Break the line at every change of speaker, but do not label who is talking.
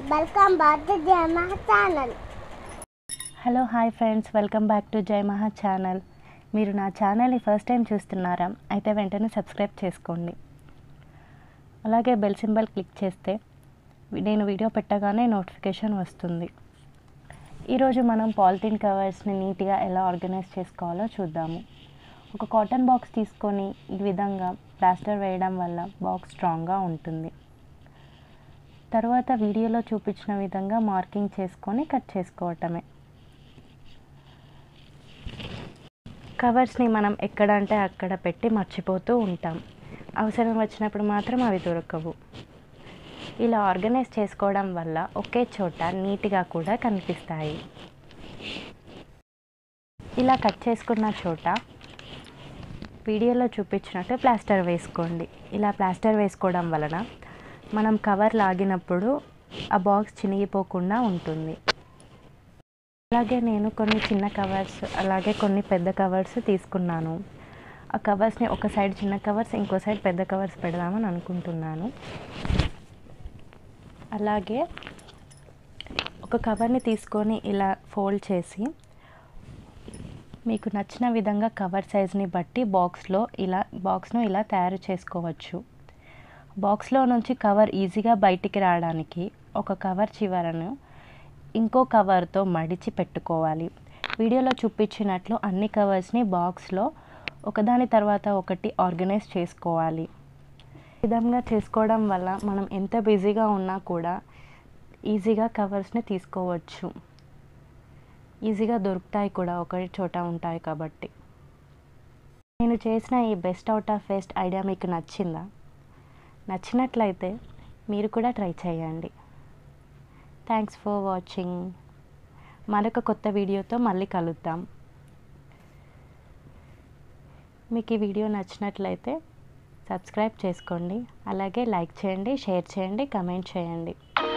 welcome back to Jayamaha channel
hello hi friends welcome back to Jai Maha channel మీరు నా ఛానల్ని first time చూస్తున్నారా అయితే వెంటనే సబ్స్క్రైబ్ చేసుకోండి అలాగే బెల్ సింబల్ క్లిక్ చేస్తే నేను వీడియో పెట్టగానే నోటిఫికేషన్ వస్తుంది ఈరోజు మనం పాలిథిన్ కవర్స్ని నీట్గా ఎలా ఆర్గనైజ్ చేసుకోవాలో చూద్దాము ఒక కాటన్ బాక్స్ తీసుకొని ఈ విధంగా ప్లాస్టర్ వేయడం వల్ల బాక్స్ స్ట్రాంగ్గా ఉంటుంది తర్వాత వీడియోలో చూపించిన విధంగా మార్కింగ్ చేసుకొని కట్ చేసుకోవటమే కవర్స్ని మనం ఎక్కడ అంటే అక్కడ పెట్టి మర్చిపోతూ ఉంటాం అవసరం వచ్చినప్పుడు మాత్రం అవి దొరకవు ఇలా ఆర్గనైజ్ చేసుకోవడం వల్ల ఒకే చోట నీట్గా కూడా కనిపిస్తాయి ఇలా కట్ చేసుకున్న చోట వీడియోలో చూపించినట్టు ప్లాస్టర్ వేసుకోండి ఇలా ప్లాస్టర్ వేసుకోవడం వలన మనం కవర్ లాగినప్పుడు ఆ బాక్స్ చినిగిపోకుండా ఉంటుంది అలాగే నేను కొన్ని చిన్న కవర్స్ అలాగే కొన్ని పెద్ద కవర్స్ తీసుకున్నాను ఆ కవర్స్ని ఒక సైడ్ చిన్న కవర్స్ ఇంకో సైడ్ పెద్ద కవర్స్ పెడదామని అనుకుంటున్నాను అలాగే ఒక కవర్ని తీసుకొని ఇలా ఫోల్డ్ చేసి మీకు నచ్చిన విధంగా కవర్ సైజ్ని బట్టి బాక్స్లో ఇలా బాక్స్ను ఇలా తయారు చేసుకోవచ్చు బాక్స్లో నుంచి కవర్ ఈజీగా బయటికి రావడానికి ఒక కవర్ చివరను ఇంకో కవర్తో మడిచి పెట్టుకోవాలి వీడియోలో చూపించినట్లు అన్ని కవర్స్ని బాక్స్లో ఒకదాని తర్వాత ఒకటి ఆర్గనైజ్ చేసుకోవాలి ఈ విధంగా చేసుకోవడం వల్ల మనం ఎంత బిజీగా ఉన్నా కూడా ఈజీగా కవర్స్ని తీసుకోవచ్చు ఈజీగా దొరుకుతాయి కూడా ఒకటి చోట ఉంటాయి కాబట్టి నేను చేసిన ఈ best out of waste idea మీకు నచ్చిందా నచ్చినట్లయితే మీరు కూడా ట్రై చేయండి థ్యాంక్స్ ఫర్ వాచింగ్ మరొక కొత్త వీడియోతో మళ్ళీ కలుద్దాం మీకు ఈ వీడియో నచ్చినట్లయితే సబ్స్క్రైబ్ చేసుకోండి అలాగే లైక్ చేయండి షేర్ చేయండి కమెంట్ చేయండి